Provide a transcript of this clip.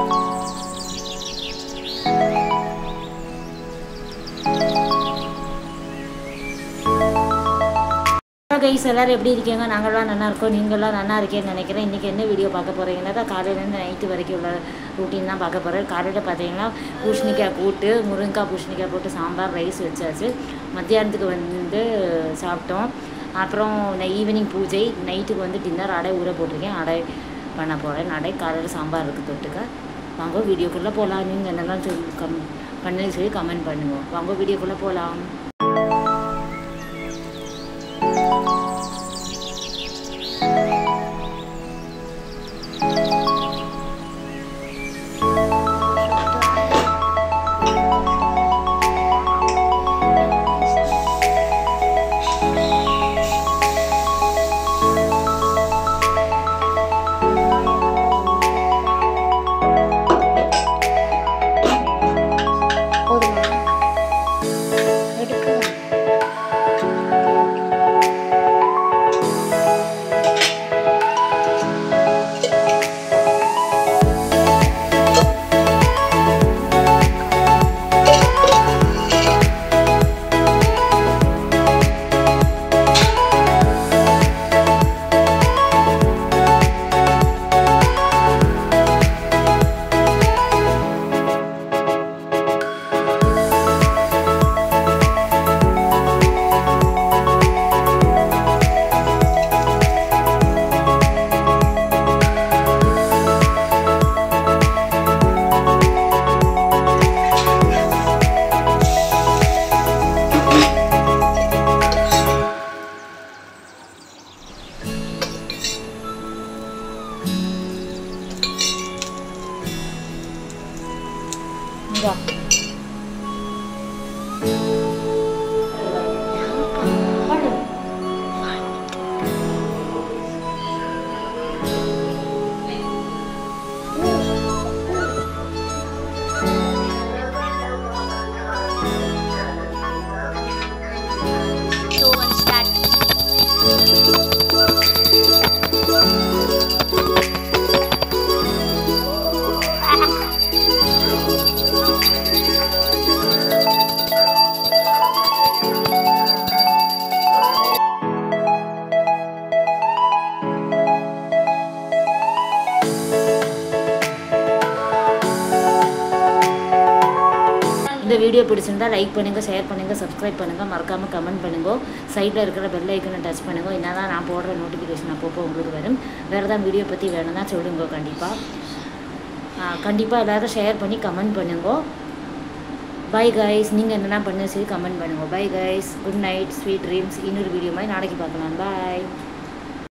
Guys எல்லோரும் எப்படி இருக்கீங்க நாங்கள்லாம் நல்லா இருக்கோம் நீங்களாம் நல்லா இருக்கேன்னு நினைக்கிறேன் இன்றைக்கி என்ன வீடியோ பார்க்க போகிறீங்கன்னா காலையிலேருந்து நைட்டு வரைக்கும் உள்ள ரூட்டீன் தான் பார்க்க போகிறேன் காலையில் பார்த்தீங்கன்னா பூஷணிக்காய் கூட்டு முருங்கைக்காய் பூஷணிக்காய் போட்டு சாம்பார் ரைஸ் வச்சாச்சு மத்தியானத்துக்கு வந்து சாப்பிட்டோம் அப்புறம் ஈவினிங் பூஜை நைட்டுக்கு வந்து டின்னர் அடை ஊற போட்டிருக்கேன் அடை பண்ண போகிறேன் அடை காலையில் சாம்பார் இருக்குது தொட்டுக்க வாங்க வீடியோக்குள்ளே போகலாம் நீங்கள் என்னெல்லாம் சொல்லி கம் பண்ணுன்னு சொல்லி கமெண்ட் பண்ணுங்க வாங்க வீடியோக்குள்ளே போகலாம் இந்தா. பாடு. two one start இந்த வீடியோ பிடிச்சிருந்தா லைக் பண்ணுங்கள் ஷேர் பண்ணுங்கள் சப்ஸ்கிரைப் பண்ணுங்கள் மறக்காமல் கமெண்ட் பண்ணுங்க சைடில் இருக்கிற பெல் ஐக்கனை டச் பண்ணுங்க என்னதான் நான் போடுற நோட்டிஃபிகேஷன் அப்பப்போ உங்களுக்கு வரும் வேறு ஏதாவது வீடியோ பற்றி வேணும்னா சொல்லுங்க கண்டிப்பாக கண்டிப்பாக எல்லோரும் ஷேர் பண்ணி கமெண்ட் பண்ணுங்க பை கைஸ் நீங்கள் என்னென்ன பண்ணு சரி கமெண்ட் பண்ணுங்க bye guys good night sweet dreams இன்னொரு வீடியோ மாதிரி நாளைக்கு பார்க்கலாம் பாய்